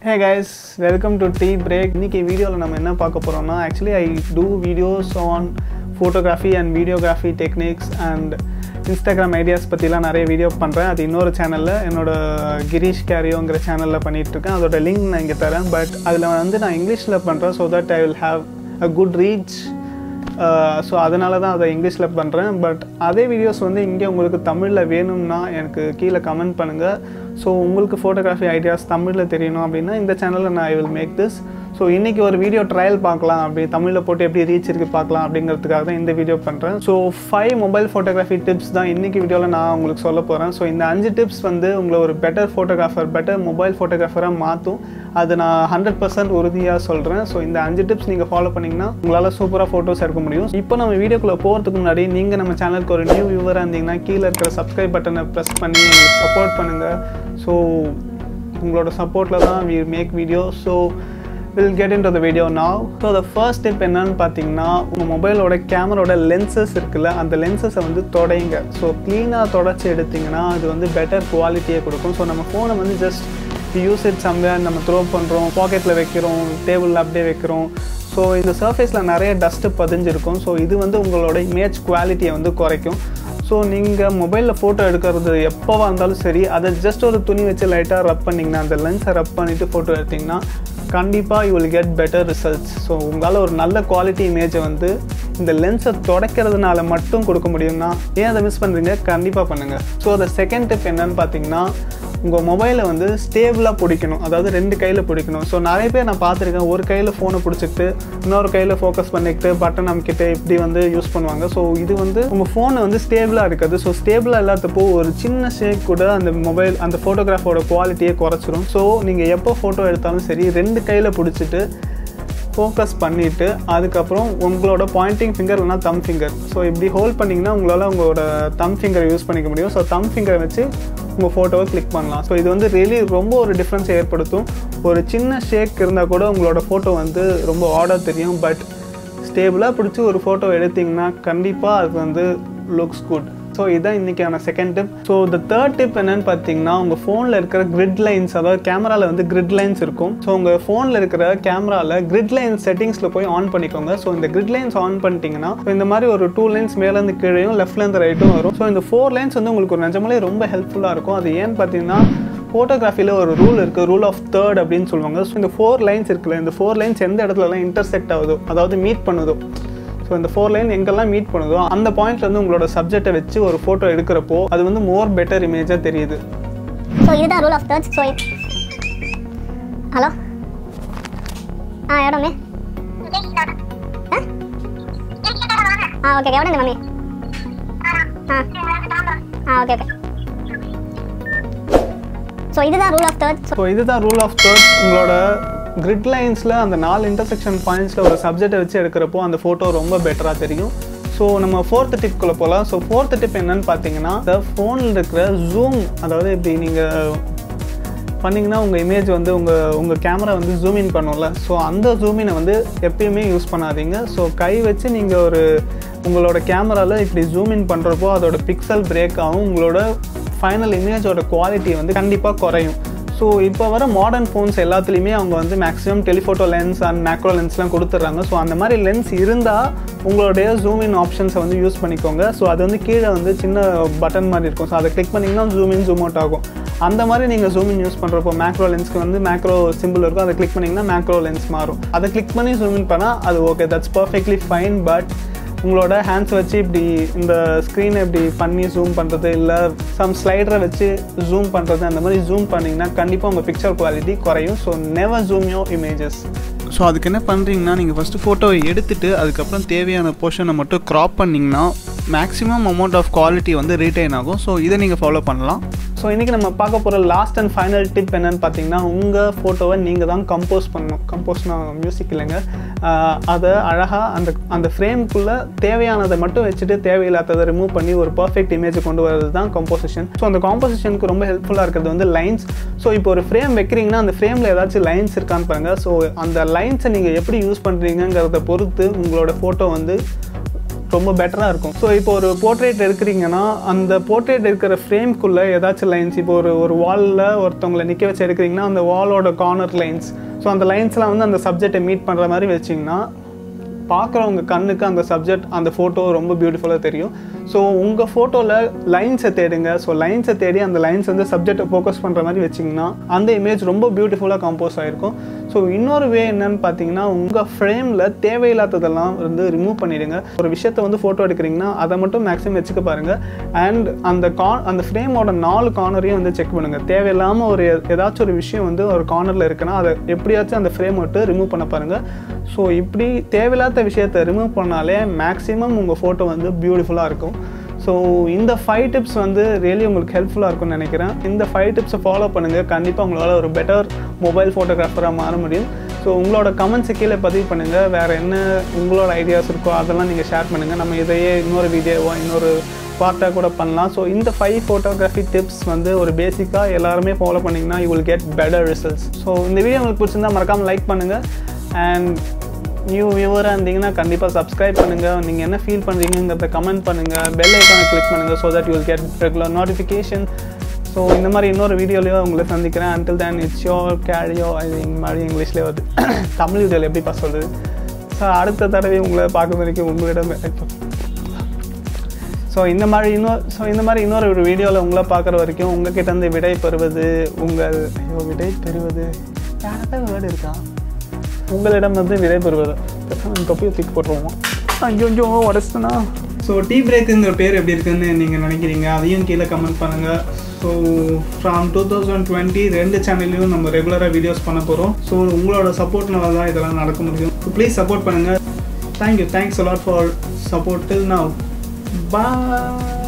hey guys welcome to tea break இன்னைக்கு வீடியோவில் நம்ம என்ன பார்க்க போகிறோம்னா actually I do videos on photography and videography techniques and Instagram ideas பற்றிலாம் நிறைய வீடியோ பண்ணுறேன் அது இன்னொரு சேனலில் என்னோட கிரீஷ் கேரியோங்கிற சேனலில் பண்ணிகிட்ருக்கேன் அதோட லிங்க் நான் இங்கே தரேன் பட் அதில் வந்து நான் இங்கிலீஷில் பண்ணுறேன் so that I will have a good reach so அதனால தான் அதை இங்கிலீஷில் பண்ணுறேன் பட் அதே வீடியோஸ் வந்து இங்கே உங்களுக்கு தமிழில் வேணும்னா எனக்கு கீழே கமெண்ட் பண்ணுங்கள் ஸோ உங்களுக்கு ஃபோட்டோகிராஃபி ஐடியாஸ் தமிழில் தெரியணும் அப்படின்னா இந்த சேனலில் நான் I will make this so இன்றைக்கி ஒரு வீடியோ ட்ரையல் பார்க்கலாம் அப்படி தமிழில் போட்டு எப்படி ரீச் இருக்குது பார்க்கலாம் அப்படிங்கிறதுக்காக தான் இந்த வீடியோ பண்ணுறேன் so five mobile photography tips தான் இன்றைக்கி வீடியோவில் நான் உங்களுக்கு சொல்ல போகிறேன் ஸோ இந்த அஞ்சு டிப்ஸ் வந்து உங்களை ஒரு பெட்டர் ஃபோட்டோகிராஃபர் பெட்டர் மொபைல் ஃபோட்டோகிராஃபராக மாற்றும் அது நான் ஹண்ட்ரட் பர்சன்ட் உறுதியாக சொல்கிறேன் ஸோ இந்த அஞ்சு டிப்ஸ் நீங்கள் ஃபாலோ பண்ணிங்கன்னா உங்களால் சூப்பராக ஃபோட்டோஸ் எடுக்க முடியும் இப்போ நம்ம வீடியோக்குள்ளே போகிறதுக்கு முன்னாடி நீங்கள் நம்ம சேனலுக்கு ஒரு நியூ வியூவராக இருந்தீங்கன்னா கீழே இருக்கிற சப்ஸ்கிரைப் பட்டனை ப்ரெஸ் பண்ணி எங்களுக்கு சப்போர்ட் பண்ணுங்கள் ஸோ உங்களோட சப்போர்ட்டில் தான் we make video so will get into the video now so the first step என்னன்னு பார்த்தீங்கன்னா உங்கள் மொபைலோட கேமராவோட லென்சஸ் இருக்குல்ல அந்த லென்சஸை வந்து தொடைங்க ஸோ க்ளீனாக தொடச்சி எடுத்திங்கன்னா அது வந்து பெட்டர் குவாலிட்டியை கொடுக்கும் ஸோ நம்ம ஃபோனை வந்து ஜஸ்ட் யூஸ் இட் சம்வேர் நம்ம த்ரோ பண்ணுறோம் பாக்கெட்டில் வைக்கிறோம் டேபிளில் அப்படியே வைக்கிறோம் ஸோ இந்த சர்ஃபேஸில் நிறைய டஸ்ட்டு பதிஞ்சிருக்கும் ஸோ இது வந்து உங்களோட இமேஜ் குவாலிட்டியை வந்து குறைக்கும் ஸோ நீங்கள் மொபைலில் ஃபோட்டோ எடுக்கிறது எப்போவா இருந்தாலும் சரி அதை ஜஸ்ட் ஒரு துணி வச்சு லைட்டாக ரப் பண்ணிங்கன்னா அந்த லென்ஸை ரப் பண்ணிவிட்டு ஃபோட்டோ எடுத்திங்கன்னா கண்டிப்பாக you will get better results so உங்களால் ஒரு நல்ல குவாலிட்டி இமேஜை வந்து இந்த லென்ஸை தொடக்கிறதுனால மட்டும் கொடுக்க முடியும்னா ஏன் அதை மிஸ் பண்ணுறீங்க கண்டிப்பாக பண்ணுங்கள் ஸோ அந்த செகண்ட் டிப் என்னன்னு பார்த்தீங்கன்னா உங்கள் மொபைலை வந்து ஸ்டேபிளாக பிடிக்கணும் அதாவது ரெண்டு கையில் பிடிக்கணும் ஸோ நிறைய பேர் நான் பார்த்துருக்கேன் ஒரு கையில் ஃபோனை பிடிச்சிக்கிட்டு இன்னொரு கையில் ஃபோக்கஸ் பண்ணிக்கிட்டு பட்டன் அமைக்கிட்டு இப்படி வந்து யூஸ் பண்ணுவாங்க ஸோ இது வந்து உங்கள் ஃபோனை வந்து ஸ்டேபிளாக இருக்காது ஸோ ஸ்டேபிளாக இல்லாதப்போ ஒரு சின்ன ஷேக் கூட அந்த மொபைல் அந்த ஃபோட்டோகிராஃபோட குவாலிட்டியை குறைச்சிரும் ஸோ நீங்கள் எப்போ ஃபோட்டோ எடுத்தாலும் சரி ரெண்டு கையில் பிடிச்சிட்டு ஃபோக்கஸ் பண்ணிவிட்டு அதுக்கப்புறம் உங்களோட பாயிண்டிங் ஃபிங்கர் இல்லைனா தம் ஃபிங்கர் ஸோ இப்படி ஹோல்ட் பண்ணிங்கன்னா உங்களால் உங்களோட தம் ஃபிங்கரை யூஸ் பண்ணிக்க முடியும் ஸோ தம் ஃபிங்கரை வச்சு உங்கள் ஃபோட்டோவை கிளிக் பண்ணலாம் ஸோ இது வந்து ரியலி ரொம்ப ஒரு டிஃப்ரென்ஸ் ஏற்படுத்தும் ஒரு சின்ன ஷேக் இருந்தால் கூட உங்களோட ஃபோட்டோ வந்து ரொம்ப ஆர்டர் தெரியும் பட் ஸ்டேபிளாக பிடிச்சி ஒரு ஃபோட்டோ எடுத்திங்கன்னா கண்டிப்பாக அது வந்து லுக்ஸ் குட் ஸோ இதுதான் இன்றைக்கான second tip so the third tip என்னன்னு பார்த்தீங்கன்னா உங்கள் ஃபோனில் இருக்கிற கிரிட் லைன்ஸ் அதாவது கேமராவில் வந்து கிரிட் லைன்ஸ் இருக்கும் ஸோ உங்கள் ஃபோனில் இருக்கிற கேமராவில் கிரிட் லைன் செட்டிங்ஸில் போய் ஆன் பண்ணிக்கோங்க ஸோ இந்த கிரிட் லைன்ஸ் ஆன் பண்ணிட்டீங்கன்னா இந்த மாதிரி ஒரு டூ லைன்ஸ் மேலேருந்து கீழேயும் லெஃப்ட்லேருந்து ரைட்டும் வரும் ஸோ இந்த ஃபோர் லைன்ஸ் வந்து உங்களுக்கு ஒரு நிஜமாலே ரொம்ப ஹெல்ப்ஃபுல்லாக இருக்கும் அது ஏன்னு பார்த்தீங்கன்னா ஃபோட்டோகிராஃபியில் ஒரு ரூல் இருக்குது ரூல் ஆஃப் தேர்ட் அப்படின்னு சொல்லுவாங்க ஸோ இந்த ஃபோர் லைன்ஸ் இருக்குல்ல இந்த ஃபோர் லைன்ஸ் எந்த இடத்துலலாம் இன்டர்செக்ட் ஆகுதோ அதாவது மீட் பண்ணுதோ ஸோ இந்த ஃபோர் லைன் எங்கெல்லாம் மீட் பண்ணுதோ அந்த பாயிண்ட்ல வந்து உங்களோட சப்ஜெக்டை வச்சு ஒரு ஃபோட்டோ எடுக்கிறப்போ அது வந்து மோர் பெட்டர் இமேஜாக தெரியுது ஸோ இதுதான் rule of thirds so hello ஆ எவ்வளோமே ஆ ஓகே எவ்வளோ மம்மி ஆ ஆ ஓகே ஓகே ஸோ இதுதான் ரூல் ஆஃப் தேர்ட்ஸ் ஸோ இதுதான் ரூல் ஆஃப் தேர்ட் உங்களோட கிரிட் லைன்ஸில் அந்த நாலு இன்டர்செக்ஷன் பாயிண்ட்ஸில் ஒரு சப்ஜெக்டை வச்சு எடுக்கிறப்போ அந்த ஃபோட்டோ ரொம்ப பெட்டராக தெரியும் ஸோ நம்ம ஃபோர்த்து டிப்குள்ளே போகலாம் ஸோ ஃபோர்த்து டிப் என்னன்னு பார்த்தீங்கன்னா இந்த ஃபோனில் இருக்கிற ஜூம் அதாவது இப்படி நீங்கள் பண்ணிங்கன்னா உங்கள் இமேஜ் வந்து உங்கள் உங்கள் கேமரா வந்து ஜூம் இன் பண்ணும்ல ஸோ அந்த ஜூமினை வந்து எப்பயுமே யூஸ் பண்ணாதீங்க ஸோ கை வச்சு நீங்கள் ஒரு உங்களோட கேமராவில் இப்படி ஜூம் இன் பண்ணுறப்போ அதோட பிக்சல் பிரேக் ஆகும் உங்களோட ஃபைனல் இமேஜோட குவாலிட்டி வந்து கண்டிப்பாக குறையும் ஸோ இப்போ வர மாடர்ன் ஃபோன்ஸ் எல்லாத்துலேயுமே அவங்க வந்து maximum telephoto lens and macro லென்ஸ்லாம் கொடுத்துட்றாங்க ஸோ அந்த மாதிரி லென்ஸ் இருந்தால் உங்களுடைய ஜூம் இன் ஆப்ஷன்ஸை வந்து யூஸ் பண்ணிக்கோங்க ஸோ அது வந்து கீழே வந்து சின்ன பட்டன் மாதிரி இருக்கும் ஸோ அதை கிளிக் பண்ணிங்கன்னா ஜூம் இன் ஜூம் அவுட் ஆகும் அந்த மாதிரி நீங்கள் ஜூம் இன் யூஸ் பண்ணுறப்போ மேக்ரோ லென்ஸ்க்கு வந்து மேக்ரோ சிம்பிள் இருக்கும் அதை கிளிக் பண்ணிங்கன்னா மேக்ரோ லென்ஸ் மாறும் அதை கிளிக் பண்ணி ஜூம் இன் பண்ணால் அது okay that's perfectly fine but உங்களோட ஹேண்ட்ஸ் வச்சு இப்படி இந்த ஸ்க்ரீனை இப்படி பண்ணி ஜூம் பண்ணுறது இல்லை சம் ஸ்லைடரை வச்சு ஜூம் பண்ணுறது அந்த மாதிரி ஜூம் பண்ணிங்கன்னா கண்டிப்பாக உங்கள் பிக்சர் குவாலிட்டி குறையும் so never zoom your images so அதுக்கு என்ன பண்ணுறீங்கன்னா நீங்கள் ஃபஸ்ட்டு ஃபோட்டோவை எடுத்துகிட்டு அதுக்கப்புறம் தேவையான போர்ஷனை மட்டும் க்ராப் பண்ணிங்கன்னா மேக்ஸிமம் அமௌண்ட் ஆஃப் குவாலிட்டி வந்து ரீட்டைன் ஆகும் ஸோ இதை நீங்கள் ஃபாலோ பண்ணலாம் ஸோ இன்றைக்கி நம்ம பார்க்க போகிற லாஸ்ட் அண்ட் ஃபைனல் டிப் என்னென்னு பார்த்தீங்கன்னா உங்கள் ஃபோட்டோவை நீங்கள் தான் கம்போஸ் பண்ணணும் கம்போஸ்னா மியூசிக் இல்லைங்க அதை அழகாக அந்த அந்த ஃப்ரேம்குள்ளே தேவையானதை மட்டும் வச்சுட்டு தேவையில்லாததை ரிமூவ் பண்ணி ஒரு பர்ஃபெக்ட் இமேஜ் கொண்டு வரது தான் கம்போசிஷன் ஸோ அந்த காம்போசிஷனுக்கு ரொம்ப ஹெல்ப்ஃபுல்லாக இருக்கிறது வந்து லைன்ஸ் ஸோ இப்போ ஒரு ஃப்ரேம் வைக்கிறீங்கன்னா அந்த ஃப்ரேமில் ஏதாச்சும் லைன்ஸ் இருக்கான்னு பாருங்கள் ஸோ அந்த லைன்ஸை நீங்கள் எப்படி யூஸ் பண்ணுறீங்கிறத பொறுத்து உங்களோட ஃபோட்டோ வந்து ரொம்ப பெட்டராக இருக்கும் ஸோ இப்போ ஒரு போர்ட்ரேட் எடுக்கிறீங்கன்னா அந்த போர்ட்ரேட் இருக்கிற ஃப்ரேம்குள்ளே ஏதாச்சும் லைன்ஸ் இப்போ ஒரு ஒரு வாலில் ஒருத்தவங்களை நிற்க வச்சு எடுக்கிறீங்கன்னா அந்த வாலோட கார்னர் லைன்ஸ் ஸோ அந்த லைன்ஸ்லாம் வந்து அந்த சப்ஜெக்டை மீட் பண்ணுற மாதிரி வச்சிங்கன்னா பார்க்குறவங்க கண்ணுக்கு அந்த சப்ஜெக்ட் அந்த ஃபோட்டோ ரொம்ப பியூட்டிஃபுல்லாக தெரியும் ஸோ உங்கள் ஃபோட்டோவில் லைன்ஸை தேடுங்க ஸோ லைன்ஸை தேடி அந்த லைன்ஸ் வந்து சப்ஜெக்டை ஃபோக்கஸ் பண்ணுற மாதிரி வச்சிங்கன்னா அந்த இமேஜ் ரொம்ப பியூட்டிஃபுல்லாக கம்போஸ் ஆகிருக்கும் ஸோ இன்னொரு வே என்னன்னு பார்த்தீங்கன்னா உங்கள் ஃப்ரேமில் தேவையில்லாததெல்லாம் வந்து ரிமூவ் பண்ணிடுங்க ஒரு விஷயத்தை வந்து ஃபோட்டோ எடுக்கிறீங்கன்னா அதை மட்டும் மேக்ஸிமம் வச்சுக்க பாருங்கள் அண்ட் அந்த கான் அந்த ஃப்ரேமோட நாலு கார்னரையும் வந்து செக் பண்ணுங்கள் தேவையில்லாமல் ஒரு ஏதாச்சும் ஒரு விஷயம் வந்து ஒரு கார்னரில் இருக்குன்னா அதை எப்படியாச்சும் அந்த ஃப்ரேம் விட்டு ரிமூவ் பண்ண பாருங்கள் ஸோ இப்படி தேவையில்லாத விஷயத்தை ரிமூவ் பண்ணாலே மேக்ஸிமம் உங்கள் ஃபோட்டோ வந்து பியூட்டிஃபுல்லாக இருக்கும் ஸோ இந்த ஃபைவ் டிப்ஸ் வந்து ரியலி உங்களுக்கு ஹெல்ப்ஃபுல்லாக இருக்கும்னு நினைக்கிறேன் இந்த ஃபைவ் டிப்ஸை ஃபாலோ பண்ணுங்கள் கண்டிப்பாக உங்களால் ஒரு பெட்டர் மொபைல் ஃபோட்டோகிராஃபராக மாற முடியும் ஸோ உங்களோட கமெண்ட்ஸை கீழே பதிவு பண்ணுங்கள் வேறு என்ன உங்களோட ஐடியாஸ் இருக்கோ அதெல்லாம் நீங்கள் ஷேர் பண்ணுங்கள் நம்ம இதையே இன்னொரு வீடியோவோ இன்னொரு பார்ட்டாக கூட பண்ணலாம் ஸோ இந்த ஃபைவ் ஃபோட்டோகிராஃபி டிப்ஸ் வந்து ஒரு பேசிக்காக எல்லாருமே ஃபாலோ பண்ணிங்கன்னா you will get better results so இந்த வீடியோ உங்களுக்கு பிடிச்சிருந்தா மறக்காமல் லைக் பண்ணுங்கள் அண்ட் நியூ வியூவராக இருந்தீங்கன்னா கண்டிப்பாக சப்ஸ்கிரைப் பண்ணுங்கள் நீங்கள் என்ன ஃபீல் பண்ணுறீங்கிறத கமெண்ட் பண்ணுங்கள் பெல் ஐக்கானை கிளிக் பண்ணுங்கள் so that you will get regular notification so இந்த மாதிரி இன்னொரு வீடியோலையோ உங்களை சந்திக்கிறேன் அன்டில் தேன் இட்ஸ் யோர் கேரியோ அது மாதிரி இங்கிலீஷ்லேயே வருது தமிழ் வீடியோவில் எப்படி பாஸ் சொல்கிறது ஸோ அடுத்த தடவை உங்களை பார்க்க வரைக்கும் உங்களிடம் ஸோ இந்த மாதிரி இன்னொரு ஸோ இந்த மாதிரி இன்னொரு ஒரு வீடியோவில் உங்களை பார்க்குற வரைக்கும் உங்ககிட்ட இருந்து விடை பெறுவது உங்கள் ஐயோ விடை பெறுவது யாராவது வேர்டு இருக்கா உங்களிடம் வந்து விடை பெறுவது தொப்பியை தூக்கி போட்டுருவோம் ஐயோ ஐயோ உடச்சுனா ஸோ டீ பிரேக்குங்கிற பேர் எப்படி இருக்குன்னு நீங்கள் நினைக்கிறீங்க அதையும் கீழே கமெண்ட் பண்ணுங்கள் so from two thousand twenty ரெண்டு சேனல்லையும் நம்ம ரெகுலராக வீடியோஸ் பண்ண போகிறோம் ஸோ உங்களோட சப்போர்ட்னால தான் இதெல்லாம் நடக்க முடியும் ஸோ ப்ளீஸ் சப்போர்ட் பண்ணுங்கள் thank you thanks a lot for support till now bye